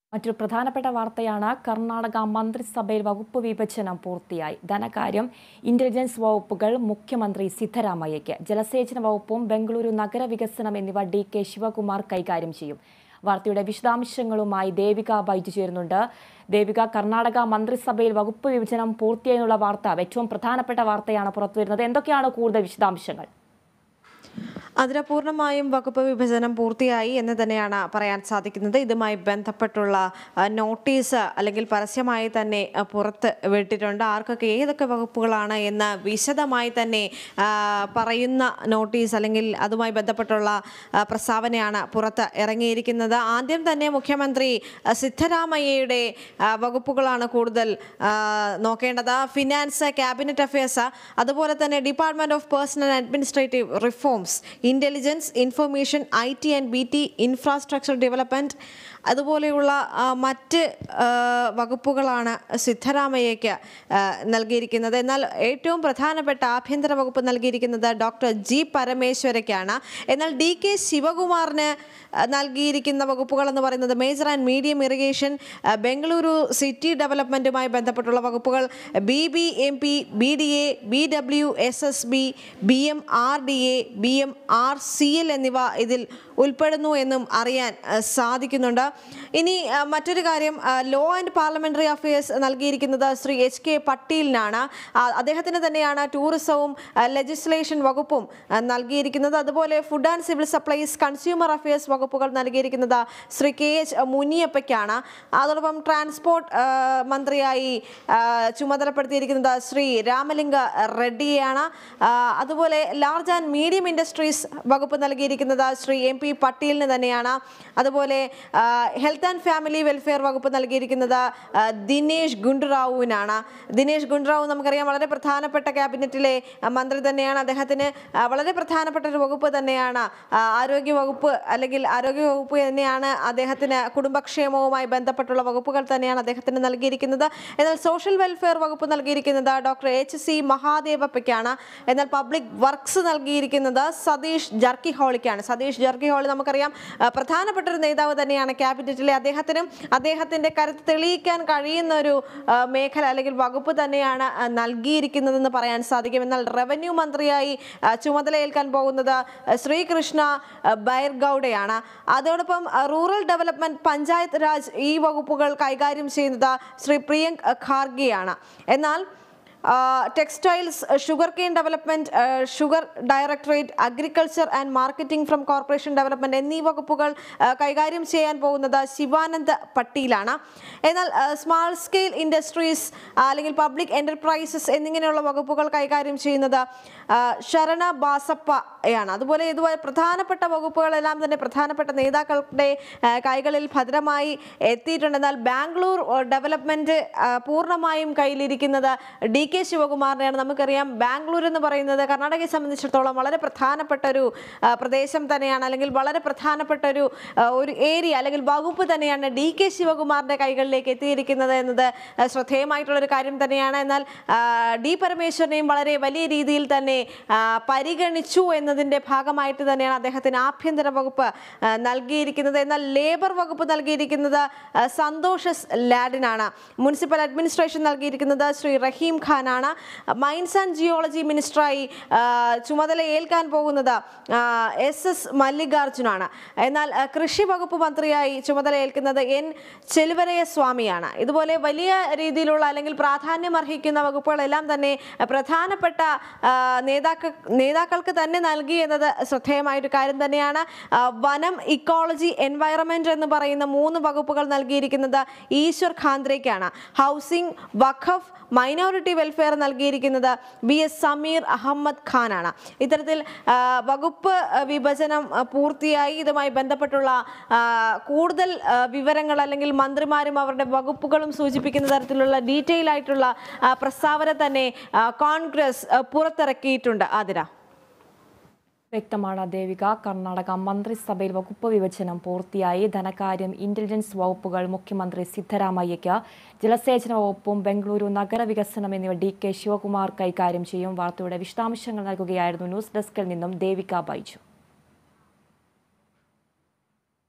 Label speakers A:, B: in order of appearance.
A: മറ്റൊരു പ്രധാനപ്പെട്ട വാർത്തയാണ് കർണാടക മന്ത്രിസഭയിൽ വകുപ്പ് വിഭജനം പൂർത്തിയായി ധനകാര്യം ഇന്റലിജൻസ് വകുപ്പുകൾ മുഖ്യമന്ത്രി സിദ്ധരാമയ്യയ്ക്ക് ജലസേചന വകുപ്പും ബംഗളൂരു നഗരവികസനം എന്നിവ ഡി കെ ശിവകുമാർ കൈകാര്യം ചെയ്യും വാർത്തയുടെ വിശദാംശങ്ങളുമായി ദേവിക ബൈജു ചേരുന്നുണ്ട് ദേവിക കർണാടക മന്ത്രിസഭയിൽ വകുപ്പ് വിഭജനം പൂർത്തിയായെന്നുള്ള വാർത്ത ഏറ്റവും പ്രധാനപ്പെട്ട വാർത്തയാണ് പുറത്തുവരുന്നത് എന്തൊക്കെയാണ് കൂടുതൽ വിശദാംശങ്ങൾ
B: അതിന് പൂർണ്ണമായും വകുപ്പ് വിഭജനം പൂർത്തിയായി എന്ന് തന്നെയാണ് പറയാൻ സാധിക്കുന്നത് ഇതുമായി ബന്ധപ്പെട്ടുള്ള ആ, നോട്ടീസ് അല്ലെങ്കിൽ പരസ്യമായി തന്നെ ആ, പുറത്ത് വിട്ടിട്ടുണ്ട് ആർക്കൊക്കെ ഏതൊക്കെ വകുപ്പുകളാണ് എന്ന് വിശദമായി തന്നെ ആ, പറയുന്ന നോട്ടീസ് അല്ലെങ്കിൽ അതുമായി ബന്ധപ്പെട്ടുള്ള ആ, പ്രസ്താവനയാണ് പുറത്ത് ഇറങ്ങിയിരിക്കുന്നത് ആദ്യം തന്നെ മുഖ്യമന്ത്രി ആ, സിദ്ധരാമയ്യയുടെ ആ, വകുപ്പുകളാണ് കൂടുതൽ ആ, നോക്കേണ്ടത് ഫിനാൻസ് ക്യാബിനറ്റ് അഫയേഴ്സ് അതുപോലെ തന്നെ department of personnel administrative reforms intelligence information I T and B T infrastructure development അതുപോലെയുള്ള ആ, മറ്റ് ആ, വകുപ്പുകളാണ് സിദ്ധരാമയ്യയ്ക്ക് ആ, നൽകിയിരിക്കുന്നത് എന്നാൽ ഏറ്റവും പ്രധാനപ്പെട്ട ആഭ്യന്തര വകുപ്പ് നൽകിയിരിക്കുന്നത് ഡോക്ടർ ജി പരമേശ്വരയ്ക്കാണ് എന്നാൽ ഡി കെ ശിവകുമാറിന് ആ, നൽകിയിരിക്കുന്ന വകുപ്പുകൾ എന്ന് പറയുന്നത് മേജർ ആൻഡ് മീഡിയം ഇറിഗേഷൻ ആ, ബംഗളൂരു സിറ്റി ഡെവലപ്മെൻറ്റുമായി ബന്ധപ്പെട്ടുള്ള വകുപ്പുകൾ B B M P B D A B W S S B B M R D A B M R C L എന്നിവ ഇതിൽ ഉൾപ്പെടുന്നു എന്നും അറിയാൻ ആ, സാധിക്കുന്നുണ്ട് ഇനി ആ, മറ്റൊരു കാര്യം ലോ ആൻഡ് പാർലമെന്ററി അഫയേഴ്സ് നൽകിയിരിക്കുന്നത് ശ്രീ എച്ച് കെ പട്ടീലിനാണ് ആ, അദ്ദേഹത്തിന് തന്നെയാണ് ടൂറിസവും ലെജിസ്ലേഷൻ വകുപ്പും ആ, നൽകിയിരിക്കുന്നത് അതുപോലെ food and civil supplies consumer affairs വകുപ്പുകൾ നൽകിയിരിക്കുന്നത് ശ്രീ കെ എച്ച് മുനിയപ്പയ്ക്കാണ് അതോടൊപ്പം ട്രാൻസ്പോർട്ട് ആ, മന്ത്രിയായി ആ, ചുമതലപ്പെടുത്തിയിരിക്കുന്നത് ശ്രീ രാമലിംഗ റെഡ്ഡിയെയാണ് ആ, അതുപോലെ ലാർജ് ആൻഡ് മീഡിയം ഇൻഡസ്ട്രീസ് വകുപ്പ് നൽകിയിരിക്കുന്നത് ശ്രീ എം പി പട്ടീലിന് തന്നെയാണ് അതുപോലെ ഹെൽത്ത് ആൻഡ് ഫാമിലി വെൽഫെയർ വകുപ്പ് നൽകിയിരിക്കുന്നത് ആ, ദിനേഷ് ഗുണ്ടുറാവുവിനാണ് ദിനേഷ് ഗുണ്ടുറാവു നമുക്കറിയാം വളരെ പ്രധാനപ്പെട്ട ക്യാബിനറ്റിലെ ആ, മന്ത്രി തന്നെയാണ് അദ്ദേഹത്തിന് ആ, വളരെ പ്രധാനപ്പെട്ട ഒരു വകുപ്പ് തന്നെയാണ് ആ, ആരോഗ്യ വകുപ്പ് അല്ലെങ്കിൽ ആരോഗ്യ വകുപ്പ് തന്നെയാണ് അദ്ദേഹത്തിന് കുടുംബക്ഷേമവുമായി ബന്ധപ്പെട്ടുള്ള വകുപ്പുകൾ തന്നെയാണ് അദ്ദേഹത്തിന് നൽകിയിരിക്കുന്നത് എന്നാൽ സോഷ്യൽ വെൽഫെയർ വകുപ്പ് നൽകിയിരിക്കുന്നത് ഡോക്ടർ എച്ച് സി മഹാദേവപ്പയ്ക്കാണ് എന്നാൽ പബ്ലിക് വർക്ക്സ് നൽകിയിരിക്കുന്നത് സതീഷ് ജർക്കിഹോളിക്കാണ് സതീഷ് ജർക്കിഹോളി നമുക്കറിയാം ആ, പ്രധാനപ്പെട്ട ഒരു നേതാവ് തന്നെയാണ് ക്യാബിനറ്റിലെ അദ്ദേഹത്തിനും അദ്ദേഹത്തിന്റെ കരുത്ത് തെളിയിക്കാൻ കഴിയുന്ന ഒരു ആ, മേഖല അല്ലെങ്കിൽ വകുപ്പ് തന്നെയാണ് ആ, നൽകിയിരിക്കുന്നതെന്ന് പറയാൻ സാധിക്കും എന്നാൽ റവന്യൂ മന്ത്രിയായി ആ, ചുമതലയേൽക്കാൻ പോകുന്നത് ആ, ശ്രീകൃഷ്ണ ആ, ബൈർഗൌഡയാണ് അതോടൊപ്പം ആ, റൂറൽ ഡെവലപ്മെന്റ് പഞ്ചായത്ത് രാജ് ഈ വകുപ്പുകൾ കൈകാര്യം ചെയ്യുന്നത് ശ്രീ പ്രിയങ്ക് ഖാർഗെയാണ് എന്നാൽ textiles sugar cane development sugar directorate agriculture and marketing from corporation development എന്നീ വകുപ്പുകൾ ആ, കൈകാര്യം ചെയ്യാൻ പോകുന്നത് ശിവാനന്ദ് പട്ടീലാണ് എന്നാൽ സ്മാൾ സ്കെയിൽ ഇൻഡസ്ട്രീസ് അല്ലെങ്കിൽ പബ്ലിക് എന്റർപ്രൈസസ് എന്നിങ്ങനെയുള്ള വകുപ്പുകൾ കൈകാര്യം ചെയ്യുന്നത് ആ, ശരണ ബാസപ്പയാണ് അതുപോലെ ഇതുപോലെ പ്രധാനപ്പെട്ട വകുപ്പുകളെല്ലാം തന്നെ പ്രധാനപ്പെട്ട നേതാക്കളുടെ ആ, കൈകളിൽ ഭദ്രമായി എത്തിയിട്ടുണ്ട് എന്നാൽ ബാംഗ്ലൂർ ആ, ഡെവലപ്മെന്റ് ആ, പൂർണ്ണമായും കയ്യിലിരിക്കുന്നത് ഡി കെ ശിവകുമാറിനെയാണ് നമുക്കറിയാം ബാംഗ്ലൂർ എന്ന് പറയുന്നത് കർണാടകയെ സംബന്ധിച്ചിടത്തോളം വളരെ പ്രധാനപ്പെട്ട ഒരു ആ, പ്രദേശം തന്നെയാണ് അല്ലെങ്കിൽ വളരെ പ്രധാനപ്പെട്ട ഒരു ആ, ഒരു ഏരിയ അല്ലെങ്കിൽ വകുപ്പ് തന്നെയാണ് ഡി കെ ശിവകുമാറിന്റെ കൈകളിലേക്ക് എത്തിയിരിക്കുന്നത് എന്നത് ആ, ശ്രദ്ധേയമായിട്ടുള്ള ഒരു കാര്യം തന്നെയാണ് എന്നാൽ ആ, ഡി പരമേശ്വരനെയും വളരെ വലിയ രീതിയിൽ തന്നെ ആ, പരിഗണിച്ചു എന്നതിന്റെ ഭാഗമായിട്ട് തന്നെയാണ് അദ്ദേഹത്തിന് ആഭ്യന്തര വകുപ്പ് ആ, നൽകിയിരിക്കുന്നത് എന്നാൽ ലേബർ വകുപ്പ് നൽകിയിരിക്കുന്നത് ആ, സന്തോഷ് എസ് ലാഡിനാണ് മുനിസിപ്പൽ അഡ്മിനിസ്ട്രേഷൻ നൽകിയിരിക്കുന്നത് ശ്രീ റഹീം ഖാനാണ് മൈൻസ് ആൻഡ് ജിയോളജി മിനിസ്റ്ററായി ആ, ചുമതല ഏൽക്കാൻ പോകുന്നത് എസ് എസ് മല്ലികാർജുനാണ് എന്നാൽ ആ, കൃഷി വകുപ്പ് മന്ത്രിയായി ചുമതല ഏൽക്കുന്നത് എൻ ചെലുവരയ സ്വാമിയാണ് ഇതുപോലെ വലിയ രീതിയിലുള്ള അല്ലെങ്കിൽ പ്രാധാന്യം അർഹിക്കുന്ന വകുപ്പുകളെല്ലാം തന്നെ പ്രധാനപ്പെട്ട ആ, നേതാക്കൾ നേതാക്കൾക്ക് തന്നെ നൽകി എന്നത് ശ്രദ്ധേയമായൊരു കാര്യം തന്നെയാണ് ആ, വനം ഇക്കോളജി എൻവയറമെന്റ് എന്ന് പറയുന്ന മൂന്ന് വകുപ്പുകൾ നൽകിയിരിക്കുന്നത് ഈശ്വർ ഖാന്ദ്രയ്ക്കാണ് ഹൗസിംഗ് വഖഫ് മൈനോറിറ്റി വെൽഫെയർ നൽകിയിരിക്കുന്നത് ബി എസ് സമീർ അഹമ്മദ് ഖാനാണ് ഇത്തരത്തിൽ ആ, വകുപ്പ് ആ, വിഭജനം ആ, പൂർത്തിയായി ഇതുമായി ബന്ധപ്പെട്ടുള്ള ആ, കൂടുതൽ ആ, വിവരങ്ങൾ അല്ലെങ്കിൽ മന്ത്രിമാരും അവരുടെ വകുപ്പുകളും സൂചിപ്പിക്കുന്ന തരത്തിലുള്ള ഡീറ്റെയിൽ ആയിട്ടുള്ള ആ, പ്രസ്താവന തന്നെ ആ, കോൺഗ്രസ് ആ, പുറത്തിറക്കിയിട്ടുണ്ട് ആതിര
A: വ്യക്തമാണ് ദേവിക കർണാടക മന്ത്രിസഭയിൽ വകുപ്പ് വിഭജനം പൂർത്തിയായി ധനകാര്യം ഇന്റലിജൻസ് വകുപ്പുകൾ മുഖ്യമന്ത്രി സിദ്ധരാമയ്യയ്ക്ക് ജലസേചന വകുപ്പും ബംഗളൂരു നഗരവികസനം എന്നിവ ഡി കെ ശിവകുമാർ കൈകാര്യം ചെയ്യും വാർത്തയുടെ വിശദാംശങ്ങൾ നൽകുകയായിരുന്നു ന്യൂസ് ഡെസ്കിൽ നിന്നും ദേവിക ബൈജു